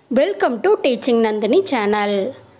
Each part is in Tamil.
welcome to teaching Nandini channel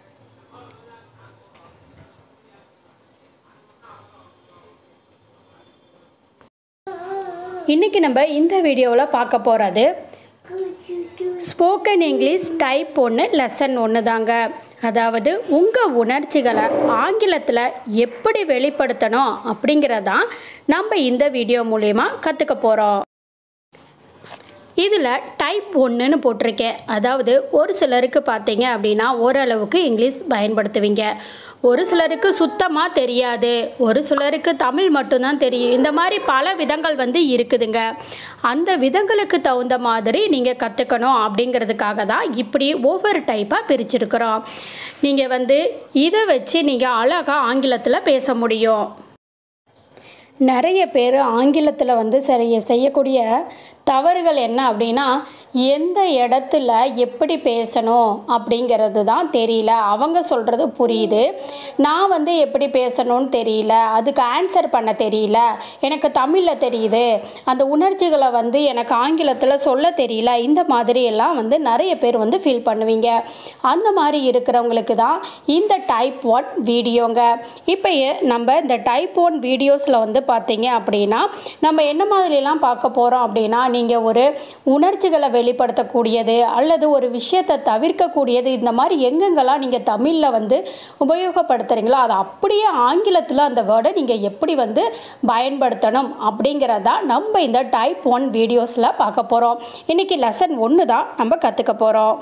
இன்றைக்கி நம்ம இந்த வீடியோவில் பார்க்க போகிறது ஸ்போக்கன் இங்கிலீஷ் டைப் ஒன்று லெசன் ஒன்று தாங்க அதாவது உங்கள் உணர்ச்சிகளை ஆங்கிலத்தில் எப்படி வெளிப்படுத்தணும் அப்படிங்கிறதான் நம்ம இந்த வீடியோ மூலயமா கற்றுக்க போகிறோம் இதில் டைப் ஒன்றுன்னு போட்டிருக்கேன் அதாவது ஒரு சிலருக்கு பார்த்தீங்க அப்படின்னா ஓரளவுக்கு இங்கிலீஷ் பயன்படுத்துவீங்க ஒரு சிலருக்கு சுத்தமாக தெரியாது ஒரு சிலருக்கு தமிழ் மட்டும்தான் தெரியும் இந்த மாதிரி பல விதங்கள் வந்து இருக்குதுங்க அந்த விதங்களுக்கு தகுந்த மாதிரி நீங்கள் கற்றுக்கணும் அப்படிங்கிறதுக்காக தான் இப்படி ஒவ்வொரு டைப்பாக பிரிச்சிருக்கிறோம் நீங்கள் வந்து இதை வச்சு நீங்கள் அழகாக ஆங்கிலத்தில் பேச முடியும் நிறைய பேர் ஆங்கிலத்தில் வந்து சரி செய்யக்கூடிய தவறுகள் என்ன அப்படின்னா எந்த இடத்துல எப்படி பேசணும் அப்படிங்கிறது தான் தெரியல அவங்க சொல்கிறது புரியுது நான் வந்து எப்படி பேசணும்னு தெரியல அதுக்கு ஆன்சர் பண்ண தெரியல எனக்கு தமிழில் தெரியுது அந்த உணர்ச்சிகளை வந்து எனக்கு ஆங்கிலத்தில் சொல்ல தெரியல இந்த மாதிரி எல்லாம் வந்து நிறைய பேர் வந்து ஃபீல் பண்ணுவீங்க அந்த மாதிரி இருக்கிறவங்களுக்கு தான் இந்த டைப் ஒன் வீடியோங்க இப்போ நம்ம இந்த டைப் ஒன் வீடியோஸில் வந்து பார்த்தீங்க அப்படின்னா நம்ம என்ன மாதிரிலாம் பார்க்க போகிறோம் அப்படின்னா நீங்கள் ஒரு உணர்ச்சிகளை வெளிப்படுத்தக்கூடியது அல்லது ஒரு விஷயத்தை தவிர்க்கக்கூடியது இந்த மாதிரி எங்கெங்கெல்லாம் நீங்கள் தமிழில் வந்து உபயோகப்படுத்துகிறீங்களோ அதை அப்படியே ஆங்கிலத்தில் அந்த வேர்டை நீங்கள் எப்படி வந்து பயன்படுத்தணும் அப்படிங்கிறதா நம்ம இந்த டைப் ஒன் வீடியோஸில் பார்க்க போகிறோம் இன்றைக்கி லெசன் ஒன்று தான் நம்ம கற்றுக்க போகிறோம்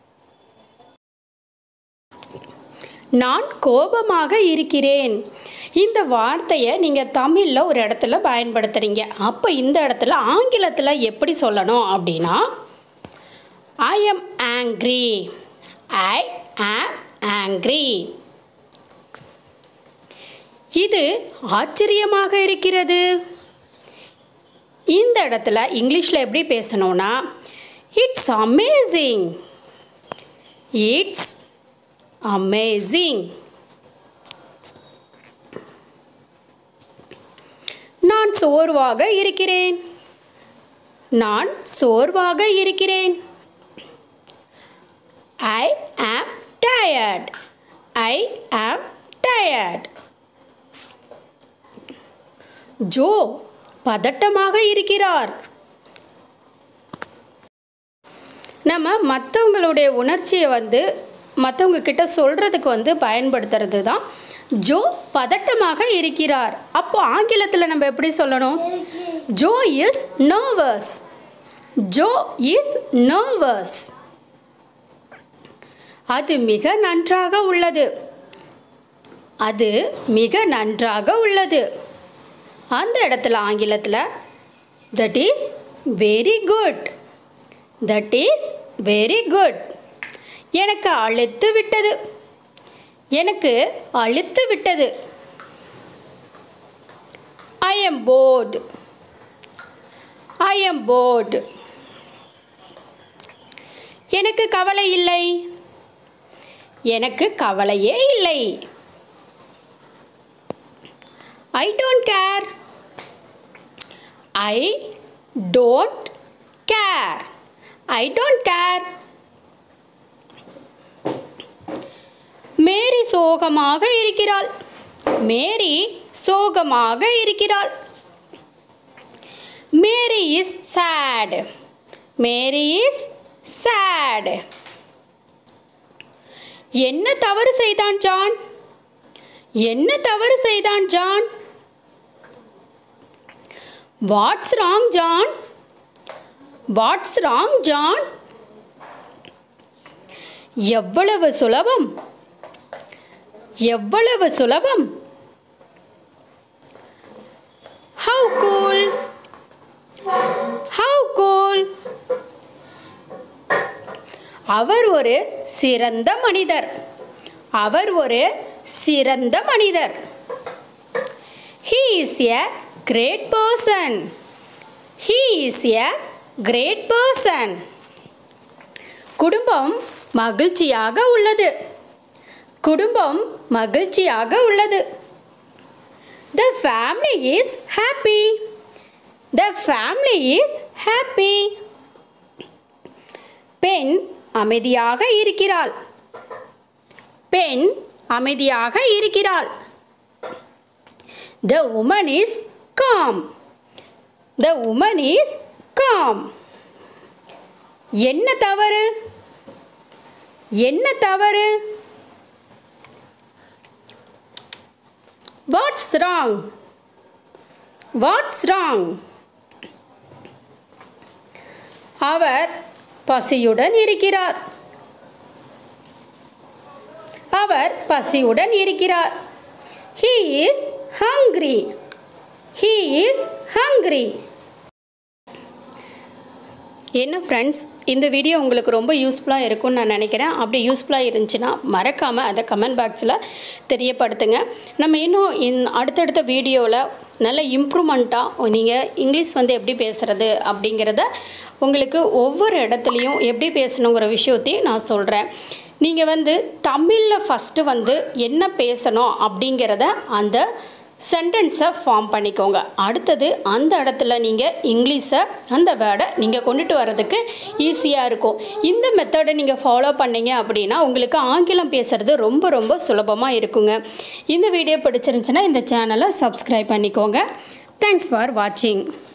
நான் கோபமாக இருக்கிறேன் இந்த வார்த்தையை நீங்கள் தமிழில் ஒரு இடத்துல பயன்படுத்துகிறீங்க அப்போ இந்த இடத்துல ஆங்கிலத்தில் எப்படி சொல்லணும் அப்படின்னா ஐ எம் ஆங்க்ரி ஐ ஆம் ஆங்க்ரி இது ஆச்சரியமாக இருக்கிறது இந்த இடத்துல இங்கிலீஷில் எப்படி பேசணும்னா இட்ஸ் அமேசிங் இட்ஸ் அமேசிங் நான் சோர்வாக இருக்கிறேன் நான் சோர்வாக இருக்கிறேன் ஐ ஆம் டயர்ட் ஐ ஆம் டயர்ட் ஜோ பதட்டமாக இருக்கிறார் நம்ம மற்றவங்களுடைய உணர்ச்சியை வந்து மற்றவங்க கிட்ட சொல்கிறதுக்கு வந்து பயன்படுத்துறது தான் ஜோ பதட்டமாக இருக்கிறார் அப்போ ஆங்கிலத்தில் நம்ம எப்படி சொல்லணும் Joe is nervous Joe is nervous அது மிக நன்றாக உள்ளது அது மிக நன்றாக உள்ளது அந்த இடத்துல ஆங்கிலத்தில் that is very good that is very good எனக்கு அழுத்து விட்டது எனக்கு அழுத்து விட்டது I am bored I am bored எனக்கு கவலை இல்லை எனக்கு கவலையே இல்லை I don't care I don't care I don't care Mary சோகமாக இருக்கிறாள் மேரி சோகமாக இருக்கிறாள் Mary is sad Mary is sad என்ன தவறு செய்தான் ஜான் என்ன தவறு செய்தான் John what's wrong John what's wrong John எவ்வளவு சுலபம் எவ்வளவு சுலபம் ஹவு கூல் ஹவு கூல் அவர் ஒரு சிறந்த மனிதர் அவர் ஒரு சிறந்த மனிதர் he is a great person he is a great person குடும்பம் மகிழ்ச்சியாக உள்ளது குடும்பம் மகிழ்ச்சியாக உள்ளது the family is happy the family is happy பெண் அமைதியாக இருக்கிறாள் பெண் அமைதியாக இருக்கிறாள் the woman is calm the woman is calm என்ன தவறு என்ன தவறு வாட்ஸ் ராங் வாட்ஸ் ராங் அவர் பசியுடன் இருக்கிறார் அவர் பசியுடன் இருக்கிறார் he is hungry he is hungry என்ன ஃப்ரெண்ட்ஸ் இந்த வீடியோ உங்களுக்கு ரொம்ப யூஸ்ஃபுல்லாக இருக்கும்னு நான் நினைக்கிறேன் அப்படி யூஸ்ஃபுல்லாக இருந்துச்சுன்னா மறக்காமல் அதை கமெண்ட் பாக்ஸில் தெரியப்படுத்துங்க நம்ம இன்னும் இன் அடுத்தடுத்த வீடியோவில் நல்ல இம்ப்ரூவ்மெண்ட்டாக நீங்கள் இங்கிலீஷ் வந்து எப்படி பேசுகிறது அப்படிங்கிறத உங்களுக்கு ஒவ்வொரு இடத்துலையும் எப்படி பேசணுங்கிற விஷயத்தையும் நான் சொல்கிறேன் நீங்கள் வந்து தமிழில் ஃபஸ்ட்டு வந்து என்ன பேசணும் அப்படிங்கிறத அந்த சென்டென்ஸை ஃபார்ம் பண்ணிக்கோங்க அடுத்தது அந்த இடத்துல நீங்கள் இங்கிலீஷை அந்த வேர்டை நீங்கள் கொண்டுட்டு வர்றதுக்கு ஈஸியாக இருக்கும் இந்த மெத்தடை நீங்கள் ஃபாலோ பண்ணீங்க அப்படின்னா உங்களுக்கு ஆங்கிலம் பேசுகிறது ரொம்ப ரொம்ப சுலபமாக இருக்குங்க இந்த வீடியோ பிடிச்சிருந்துச்சுன்னா இந்த சேனலை சப்ஸ்கிரைப் பண்ணிக்கோங்க தேங்க்ஸ் ஃபார் வாட்சிங்